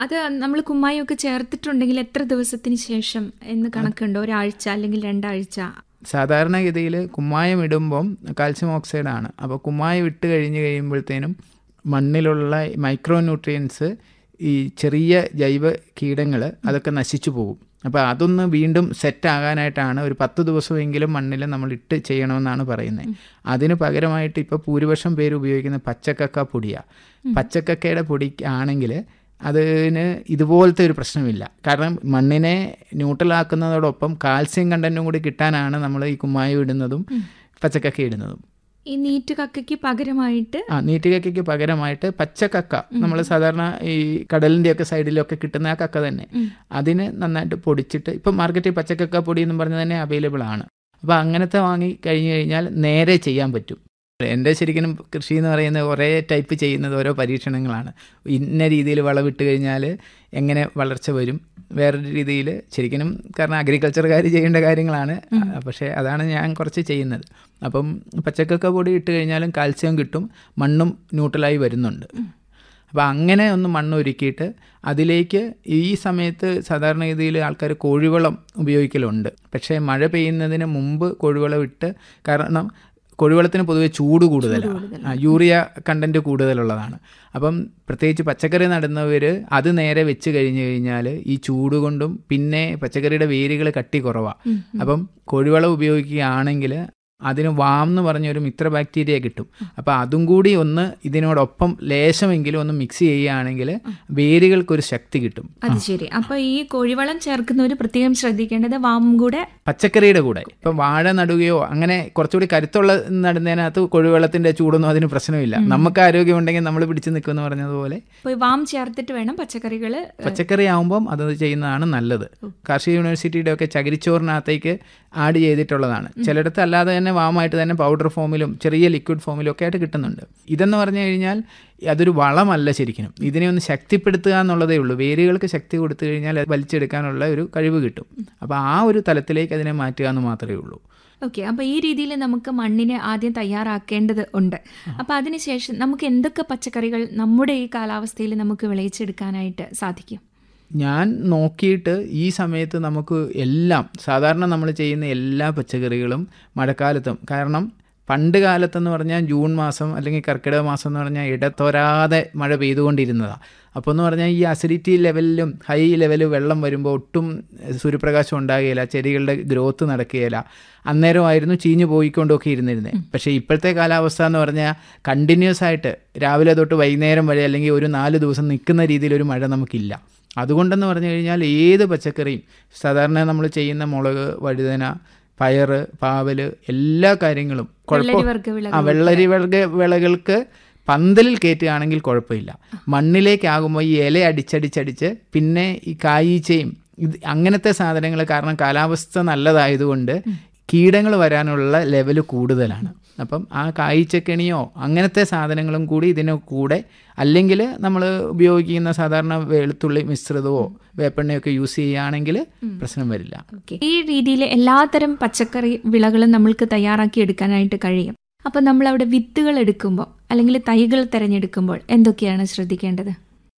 അത് നമ്മൾ കുമ്മായൊക്കെ ചേർത്തിട്ടുണ്ടെങ്കിൽ എത്ര ദിവസത്തിന് ശേഷം എന്ന് കണക്കുണ്ടോ ഒരാഴ്ച അല്ലെങ്കിൽ രണ്ടാഴ്ച സാധാരണഗതിയിൽ കുമ്മായം ഇടുമ്പം കാൽസ്യം ഓക്സൈഡ് ആണ് അപ്പോൾ കുമ്മായം ഇട്ട് കഴിഞ്ഞ് കഴിയുമ്പോഴത്തേനും മണ്ണിലുള്ള മൈക്രോ ന്യൂട്രിയൻസ് ഈ ചെറിയ ജൈവ കീടങ്ങൾ അതൊക്കെ നശിച്ചു പോകും അപ്പോൾ അതൊന്ന് വീണ്ടും സെറ്റ് ആകാനായിട്ടാണ് ഒരു പത്ത് ദിവസമെങ്കിലും മണ്ണിൽ നമ്മൾ ഇട്ട് ചെയ്യണമെന്നാണ് പറയുന്നത് അതിന് പകരമായിട്ട് ഇപ്പോൾ ഭൂരിപക്ഷം പേര് ഉപയോഗിക്കുന്ന പച്ചക്കക്ക പൊടിയാണ് പച്ചക്കക്കയുടെ പൊടി ആണെങ്കിൽ അതിന് ഇതുപോലത്തെ ഒരു പ്രശ്നമില്ല കാരണം മണ്ണിനെ ന്യൂട്രലാക്കുന്നതോടൊപ്പം കാൽസ്യം കണ്ടന്റും കൂടി കിട്ടാനാണ് നമ്മൾ ഈ കുമ്മായം ഇടുന്നതും പച്ചക്കക്ക ഇടുന്നതും ഈ നീറ്റ് കക്കയ്ക്ക് പകരമായിട്ട് ആ നീറ്റുകക്കയ്ക്ക് പകരമായിട്ട് പച്ചക്കക്ക നമ്മൾ സാധാരണ ഈ കടലിൻ്റെയൊക്കെ സൈഡിലൊക്കെ കിട്ടുന്ന ആ കക്ക തന്നെ അതിന് നന്നായിട്ട് പൊടിച്ചിട്ട് ഇപ്പം മാർക്കറ്റിൽ പച്ചക്കക്ക പൊടി എന്ന് പറഞ്ഞ് തന്നെ അവൈലബിൾ ആണ് അപ്പോൾ അങ്ങനത്തെ വാങ്ങി കഴിഞ്ഞ് കഴിഞ്ഞാൽ നേരെ ചെയ്യാൻ പറ്റും എൻ്റെ ശരിക്കും കൃഷി എന്ന് പറയുന്നത് കുറേ ടൈപ്പ് ചെയ്യുന്നത് ഓരോ പരീക്ഷണങ്ങളാണ് ഇന്ന രീതിയിൽ വളവിട്ട് കഴിഞ്ഞാൽ എങ്ങനെ വളർച്ച വരും വേറൊരു രീതിയിൽ ശരിക്കും കാരണം അഗ്രികൾച്ചറുകാർ ചെയ്യേണ്ട കാര്യങ്ങളാണ് പക്ഷേ അതാണ് ഞാൻ കുറച്ച് ചെയ്യുന്നത് അപ്പം പച്ചക്കക്ക പൊടി ഇട്ട് കഴിഞ്ഞാലും കാൽസ്യം കിട്ടും മണ്ണും ന്യൂട്രലായി വരുന്നുണ്ട് അപ്പോൾ അങ്ങനെ ഒന്ന് മണ്ണ് ഒരുക്കിയിട്ട് അതിലേക്ക് ഈ സമയത്ത് സാധാരണഗതിയിൽ ആൾക്കാർ കോഴിവളം ഉപയോഗിക്കലുണ്ട് പക്ഷേ മഴ പെയ്യുന്നതിന് മുമ്പ് കോഴിവളം ഇട്ട് കാരണം കോഴിവളത്തിന് പൊതുവെ ചൂട് കൂടുതലാണ് യൂറിയ കണ്ടൻറ്റ് കൂടുതലുള്ളതാണ് അപ്പം പ്രത്യേകിച്ച് പച്ചക്കറി നടുന്നവർ അത് നേരെ വെച്ച് കഴിഞ്ഞ് കഴിഞ്ഞാൽ ഈ ചൂട് കൊണ്ടും പിന്നെ പച്ചക്കറിയുടെ വേരുകൾ കട്ടി കുറവാണ് അപ്പം കോഴിവളം ഉപയോഗിക്കുകയാണെങ്കിൽ അതിന് വാം എന്ന് പറഞ്ഞൊരു മിത്ര ബാക്ടീരിയ കിട്ടും അപ്പോൾ അതും കൂടി ഒന്ന് ഇതിനോടൊപ്പം ലേശമെങ്കിലും ഒന്ന് മിക്സ് ചെയ്യുകയാണെങ്കിൽ വേരുകൾക്കൊരു ശക്തി കിട്ടും അത് ശരി അപ്പൊ ഈ കോഴിവളം ചേർക്കുന്നവർ പ്രത്യേകം ശ്രദ്ധിക്കേണ്ടത് വാമും കൂടെ പച്ചക്കറിയുടെ കൂടെ ഇപ്പം വാഴ നടുകയോ അങ്ങനെ കുറച്ചുകൂടി കരുത്തുള്ള നടുന്നതിനകത്ത് കോഴിവെള്ളത്തിന്റെ ചൂടൊന്നും അതിന് പ്രശ്നമില്ല നമുക്ക് ആരോഗ്യമുണ്ടെങ്കിൽ നമ്മൾ പിടിച്ചു നിൽക്കുമെന്ന് പറഞ്ഞതുപോലെ ഇപ്പൊ വാം ചേർത്തിട്ട് വേണം പച്ചക്കറികൾ പച്ചക്കറി ആവുമ്പം അത് ചെയ്യുന്നതാണ് നല്ലത് കാർഷിക യൂണിവേഴ്സിറ്റിയുടെ ഒക്കെ ചകിരിച്ചോറിനകത്തേക്ക് ആഡ് ചെയ്തിട്ടുള്ളതാണ് ചിലയിടത്ത് അല്ലാതെ തന്നെ വാമായിട്ട് തന്നെ പൗഡർ ഫോമിലും ചെറിയ ലിക്വിഡ് ഫോമിലും ഒക്കെ ആയിട്ട് കിട്ടുന്നുണ്ട് ഇതെന്ന് പറഞ്ഞു കഴിഞ്ഞാൽ അതൊരു വളമല്ല ശരിക്കും ഇതിനെ ഒന്ന് ശക്തിപ്പെടുത്തുക എന്നുള്ളതേ ഉള്ളൂ വേരുകൾക്ക് ശക്തി കൊടുത്തു കഴിഞ്ഞാൽ അത് വലിച്ചെടുക്കാനുള്ള ഒരു കഴിവ് കിട്ടും അപ്പോൾ ആ ഒരു തലത്തിലേക്ക് അതിനെ മാറ്റുക എന്ന് മാത്രമേ ഉള്ളൂ ഓക്കെ അപ്പോൾ ഈ രീതിയിൽ നമുക്ക് മണ്ണിനെ ആദ്യം തയ്യാറാക്കേണ്ടത് ഉണ്ട് അപ്പോൾ അതിനുശേഷം നമുക്ക് എന്തൊക്കെ പച്ചക്കറികൾ നമ്മുടെ ഈ കാലാവസ്ഥയിൽ നമുക്ക് വിളയിച്ചെടുക്കാനായിട്ട് സാധിക്കും ഞാൻ നോക്കിയിട്ട് ഈ സമയത്ത് നമുക്ക് എല്ലാം സാധാരണ നമ്മൾ ചെയ്യുന്ന എല്ലാ പച്ചക്കറികളും മഴക്കാലത്തും കാരണം പണ്ട് കാലത്തെന്ന് പറഞ്ഞാൽ ജൂൺ മാസം അല്ലെങ്കിൽ കർക്കിടക മാസം എന്ന് പറഞ്ഞാൽ ഇടത്തോരാതെ മഴ പെയ്തുകൊണ്ടിരുന്നതാണ് അപ്പോൾ എന്ന് പറഞ്ഞാൽ ഈ അസിഡിറ്റി ലെവലിലും ഹൈ ലെവൽ വെള്ളം വരുമ്പോൾ ഒട്ടും സൂര്യപ്രകാശം ഉണ്ടാകുകയില്ല ചെടികളുടെ ഗ്രോത്ത് നടക്കുകയില്ല അന്നേരമായിരുന്നു ചീഞ്ഞു പോയിക്കൊണ്ടൊക്കെ ഇരുന്നിരുന്നത് പക്ഷേ ഇപ്പോഴത്തെ കാലാവസ്ഥ എന്ന് പറഞ്ഞാൽ കണ്ടിന്യൂസ് ആയിട്ട് രാവിലെ തൊട്ട് വൈകുന്നേരം വരെ അല്ലെങ്കിൽ ഒരു നാല് ദിവസം നിൽക്കുന്ന രീതിയിലൊരു മഴ നമുക്കില്ല അതുകൊണ്ടെന്ന് പറഞ്ഞു കഴിഞ്ഞാൽ ഏത് പച്ചക്കറിയും സാധാരണ നമ്മൾ ചെയ്യുന്ന മുളക് വഴുതന പയറ് പാവല് എല്ലാ കാര്യങ്ങളും കുഴപ്പം ആ വെള്ളരി വർഗ വിളകൾക്ക് പന്തലിൽ കയറ്റുകയാണെങ്കിൽ കുഴപ്പമില്ല മണ്ണിലേക്കാകുമ്പോൾ ഈ ഇല അടിച്ചടിച്ചടിച്ച് പിന്നെ ഈ കായീച്ചയും ഇത് അങ്ങനത്തെ സാധനങ്ങൾ കാരണം കാലാവസ്ഥ നല്ലതായതുകൊണ്ട് കീടങ്ങൾ വരാനുള്ള ലെവല് കൂടുതലാണ് അപ്പം ആ കായ്ച്ചക്കെണിയോ അങ്ങനത്തെ സാധനങ്ങളും കൂടി ഇതിന് കൂടെ അല്ലെങ്കിൽ നമ്മൾ ഉപയോഗിക്കുന്ന സാധാരണ വെളുത്തുള്ളി മിശ്രിതമോ വേപ്പെണ്ണയൊക്കെ യൂസ് ചെയ്യുകയാണെങ്കിൽ പ്രശ്നം വരില്ല ഈ രീതിയിൽ എല്ലാത്തരം പച്ചക്കറി വിളകളും നമ്മൾക്ക് തയ്യാറാക്കി എടുക്കാനായിട്ട് കഴിയും അപ്പം നമ്മൾ അവിടെ വിത്തുകൾ എടുക്കുമ്പോൾ അല്ലെങ്കിൽ തൈകൾ തിരഞ്ഞെടുക്കുമ്പോൾ എന്തൊക്കെയാണ് ശ്രദ്ധിക്കേണ്ടത്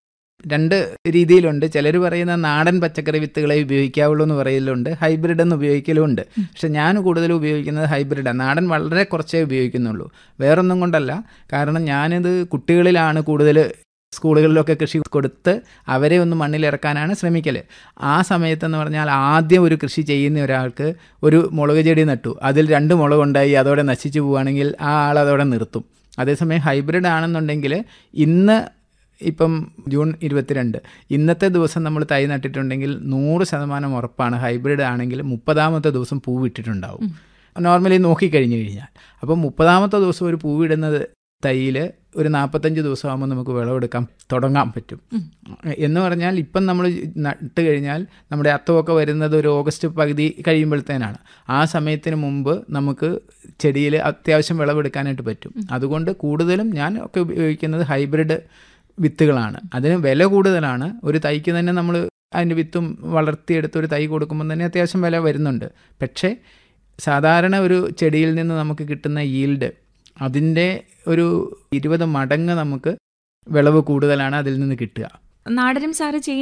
രണ്ട് രീതിയിലുണ്ട് ചിലർ പറയുന്ന നാടൻ പച്ചക്കറി വിത്തുകളെ ഉപയോഗിക്കാവുള്ളൂ എന്ന് പറയലുണ്ട് ഹൈബ്രിഡ് എന്ന് ഉപയോഗിക്കലുമുണ്ട് പക്ഷെ ഞാൻ കൂടുതൽ ഉപയോഗിക്കുന്നത് ഹൈബ്രിഡാണ് നാടൻ വളരെ കുറച്ചേ ഉപയോഗിക്കുന്നുള്ളൂ വേറൊന്നും കൊണ്ടല്ല കാരണം ഞാനിത് കുട്ടികളിലാണ് കൂടുതൽ സ്കൂളുകളിലൊക്കെ കൃഷി കൊടുത്ത് അവരെ ഒന്ന് മണ്ണിലിറക്കാനാണ് ശ്രമിക്കൽ ആ സമയത്തെന്ന് പറഞ്ഞാൽ ആദ്യം ഒരു കൃഷി ചെയ്യുന്ന ഒരാൾക്ക് ഒരു മുളക് ചെടി നട്ടു അതിൽ രണ്ട് മുളകുണ്ടായി അതോടെ നശിച്ചു പോവുകയാണെങ്കിൽ ആ ആൾ അതോടെ നിർത്തും അതേസമയം ഹൈബ്രിഡ് ആണെന്നുണ്ടെങ്കിൽ ഇന്ന് ഇപ്പം ജൂൺ ഇരുപത്തിരണ്ട് ഇന്നത്തെ ദിവസം നമ്മൾ തൈ നട്ടിട്ടുണ്ടെങ്കിൽ നൂറ് ശതമാനം ഉറപ്പാണ് ഹൈബ്രിഡ് ആണെങ്കിൽ മുപ്പതാമത്തെ ദിവസം പൂവിട്ടിട്ടുണ്ടാവും നോർമലി നോക്കിക്കഴിഞ്ഞ് കഴിഞ്ഞാൽ അപ്പം മുപ്പതാമത്തെ ദിവസം ഒരു പൂവിടുന്നത് തൈയിൽ ഒരു നാൽപ്പത്തഞ്ച് ദിവസമാകുമ്പോൾ നമുക്ക് വിളവെടുക്കാൻ തുടങ്ങാൻ പറ്റും എന്ന് പറഞ്ഞാൽ ഇപ്പം നമ്മൾ നട്ട് കഴിഞ്ഞാൽ നമ്മുടെ അത്തമൊക്കെ വരുന്നത് ഒരു ഓഗസ്റ്റ് പകുതി കഴിയുമ്പോഴത്തേനാണ് ആ സമയത്തിന് മുമ്പ് നമുക്ക് ചെടിയിൽ അത്യാവശ്യം വിളവെടുക്കാനായിട്ട് പറ്റും അതുകൊണ്ട് കൂടുതലും ഞാൻ ഒക്കെ ഉപയോഗിക്കുന്നത് ഹൈബ്രിഡ് വിത്തുകളാണ് അതിന് വില കൂടുതലാണ് ഒരു തൈക്ക് തന്നെ നമ്മൾ അതിൻ്റെ വിത്തും വളർത്തിയെടുത്ത് ഒരു തൈ കൊടുക്കുമ്പോൾ തന്നെ അത്യാവശ്യം വില വരുന്നുണ്ട് പക്ഷേ സാധാരണ ഒരു ചെടിയിൽ നിന്ന് നമുക്ക് കിട്ടുന്ന ഈൽഡ് അതിൻ്റെ ഒരു ഇരുപത് മടങ്ങ് നമുക്ക് വിളവ് കൂടുതലാണ് അതിൽ നിന്ന് കിട്ടുക നാടനും സാറ് ചെയ്യുന്ന